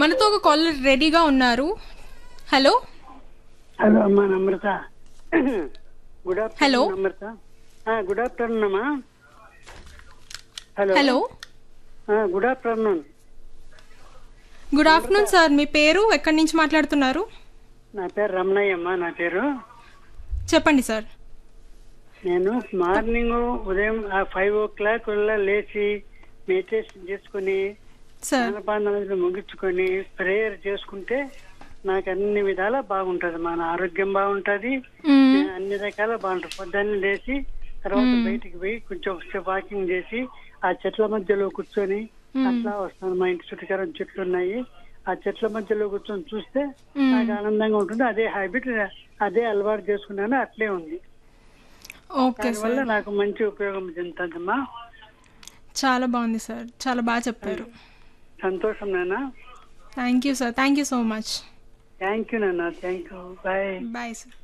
మనతో ఒక కాలర్ రెడీగా ఉన్నారు హలో హలో అమ్మా Namratha good Hello. Afternoon Namratha ఆ, గుడ్ ఆఫ్టర్నూన్ అమ్మా హలో హలో ఆ, good afternoon good afternoon sir మీ పేరు ఎక్కడి నుంచి మాట్లాడుతున్నారు నా పేరు రమణయ్య అమ్మా నా పేరు చెప్పండి సార్ నేను మార్నింగ్ ఉదయం ఫైవ్ ఓ క్లాక్ వల్ల లేచి మెడిటేషన్ చేసుకుని సార్ స్నానపానాలు ముగించుకొని ప్రేయర్ చేసుకుంటే నాకు అన్ని విధాలా బాగుంటది మన ఆరోగ్యం బాగుంటది మ్మ్. అన్ని రకాల బాగుంటుంది పొద్దున్నే లేచి తర్వాత బయటికి పోయి కొంచెం ఒకసేపు వాకింగ్ చేసి ఆ చెట్ల మధ్యలో కూర్చొని అట్లా వస్తాను మా ఇంటి చుట్టుకరం చెట్లు ఉన్నాయి ఆ చెట్ల మధ్యలో కూర్చొని చూస్తే నాకు ఆనందంగా ఉంటుంది అదే హ్యాబిట్ అదే అలవాటు చేసుకున్నాను అట్లే ఉంది ఓకే సార్ దానివల్ల నాకు మంచి ఉపయోగం చెందుతుందమ్మా చాలా బాగుంది సార్ చాలా బాగా చెప్పారు సంతోషం నాన్న thank you sir thank you so much thank you నాన్న thank you bye bye sir